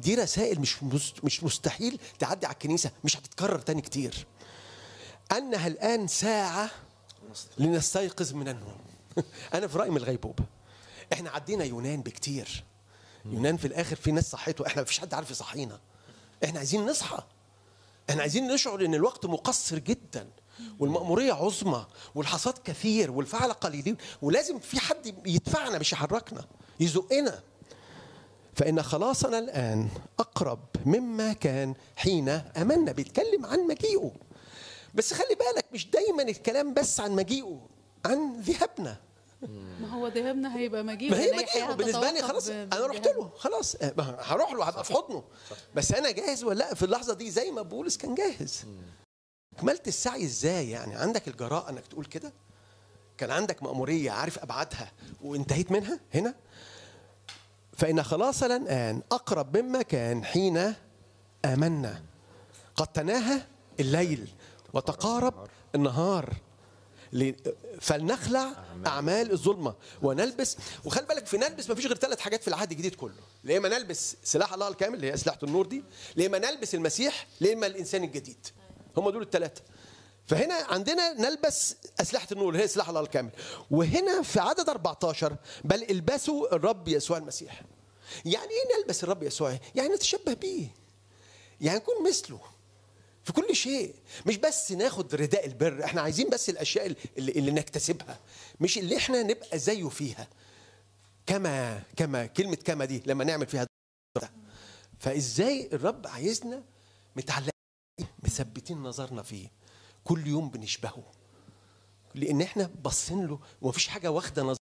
دي رسائل مش مست- مش مستحيل تعدي على الكنيسه مش هتتكرر تاني كتير انها الان ساعه لنستيقظ من النوم انا في رايي من الغيبوبه احنا عدينا يونان بكتير يونان في الاخر في ناس صحته احنا مفيش حد عارف يصحينا احنا عايزين نصحى احنا عايزين نشعر ان الوقت مقصر جدا والمأمورية عظمى والحصاد كثير والفعل قليلين ولازم في حد يدفعنا مش يحركنا يزقنا فإن خلاصنا الآن أقرب مما كان حين أمنا بيتكلم عن مجيئه بس خلي بالك مش دايما الكلام بس عن مجيئه عن ذهابنا ما هو ذهابنا هيبقى مجيء ما هي لأن مجيئه حياة بالنسبه لي هتتوقف خلاص ب- انا رحت بذهابنا. له خلاص آه، ما هروح له هبقى في حضنه بس انا جاهز ولا لا في اللحظه دي زي ما بولس كان جاهز كملت السعي ازاي يعني عندك الجراءه انك تقول كده كان عندك مأمورية عارف أبعادها وانتهيت منها هنا فإن خلاصنا الآن أقرب مما كان حين آمنا قد تناهى الليل وتقارب النهار ل- فلنخلع اعمال الظلمه ونلبس وخلي بالك في نلبس ما فيش غير ثلاث حاجات في العهد الجديد كله يا اما نلبس سلاح الله الكامل اللي هي اسلحه النور دي يا اما نلبس المسيح يا اما الانسان الجديد هم دول الثلاثه فهنا عندنا نلبس اسلحه النور اللي هي سلاح الله الكامل وهنا في عدد 14 بل البسوا الرب يسوع المسيح يعني ايه نلبس الرب يسوع يعني نتشبه بيه يعني نكون مثله في كل شيء مش بس ناخد رداء البر احنا عايزين بس الاشياء اللي, اللي نكتسبها مش اللي احنا نبقى زيه فيها كما كما كلمه كما دي لما نعمل فيها ده فازاي الرب عايزنا متعلقين مثبتين نظرنا فيه كل يوم بنشبهه لان احنا باصين له ومفيش حاجه واخده نظر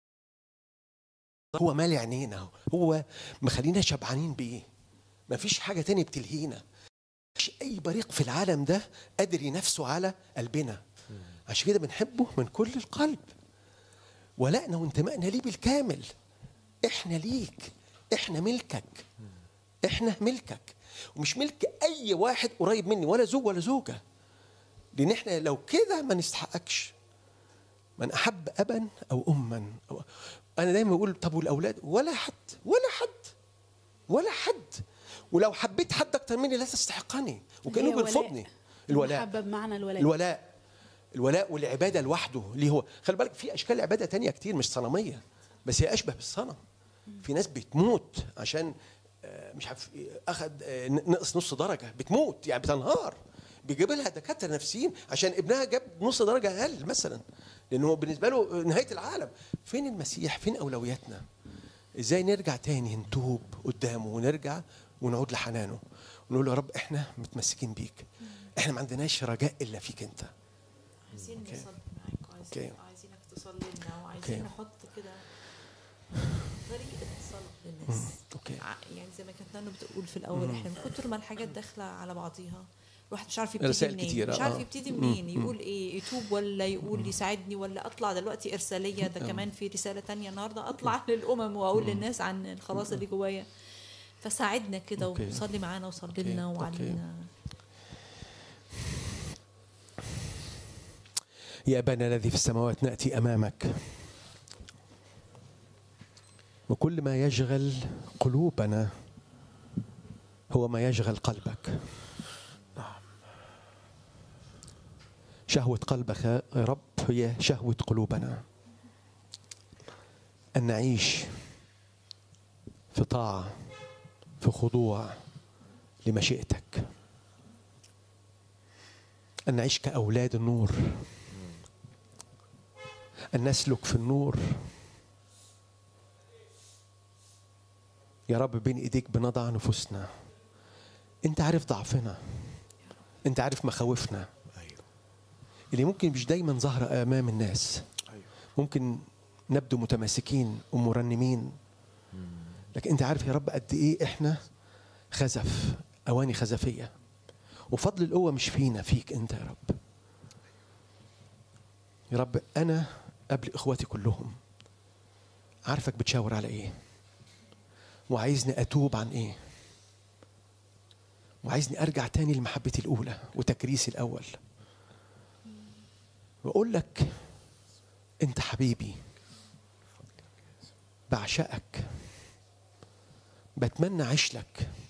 هو مالي عينينا هو مخلينا شبعانين بيه مفيش حاجه تانية بتلهينا مفيش اي بريق في العالم ده قادر ينافسه على قلبنا عشان كده بنحبه من كل القلب ولائنا وانتمائنا ليه بالكامل احنا ليك احنا ملكك احنا ملكك ومش ملك اي واحد قريب مني ولا زوج ولا زوجه لان احنا لو كده ما نستحقكش من احب ابا او اما أو انا دايما بقول طب والاولاد ولا حد ولا حد ولا حد ولو حبيت حد اكتر مني لا تستحقني وكانه هي ولاء. بيرفضني الولاء محبة بمعنى الولاء الولاء الولاء والعباده لوحده ليه هو خلي بالك في اشكال عباده تانية كتير مش صنميه بس هي اشبه بالصنم في ناس بتموت عشان آه، مش عارف إيه، اخد آه، نقص نص درجه بتموت يعني بتنهار بيجيب لها دكاتره نفسيين عشان ابنها جاب نص درجه اقل مثلا لان هو بالنسبه له نهايه العالم فين المسيح فين اولوياتنا ازاي نرجع تاني نتوب قدامه ونرجع ونعود لحنانه ونقول له يا رب احنا متمسكين بيك احنا ما عندناش رجاء الا فيك انت عايزين أوكي. نصلي معاك وعايزين أوكي. عايزينك تصلي لنا أوكي. وعايزين نحط كده طريقة الصلاة للناس اوكي ع- يعني زي ما كانت نانو بتقول في الاول احنا من كتر ما الحاجات داخله على بعضيها الواحد مش عارف يبتدي رسائل منين كتيرة، مش عارف آه. يبتدي منين يقول ايه يتوب ولا يقول يساعدني ولا اطلع دلوقتي ارساليه ده كمان في رساله تانية النهارده اطلع للامم واقول للناس عن الخلاص اللي جوايا فساعدنا كده أوكي. وصلي معانا وصلي أوكي. لنا أوكي. وعلينا يا أبانا الذي في السماوات نأتي أمامك وكل ما يشغل قلوبنا هو ما يشغل قلبك شهوة قلبك يا رب هي شهوة قلوبنا أن نعيش في طاعة في خضوع لمشيئتك أن نعيش كأولاد النور أن نسلك في النور يا رب بين إيديك بنضع نفوسنا أنت عارف ضعفنا أنت عارف مخاوفنا اللي ممكن مش دايما ظاهرة أمام الناس ممكن نبدو متماسكين ومرنمين لكن أنت عارف يا رب قد إيه إحنا خزف أواني خزفية وفضل القوة مش فينا فيك أنت يا رب يا رب أنا قبل إخواتي كلهم عارفك بتشاور على إيه وعايزني أتوب عن إيه وعايزني أرجع تاني لمحبتي الأولى وتكريسي الأول وأقول لك أنت حبيبي بعشقك بتمنى أعيش لك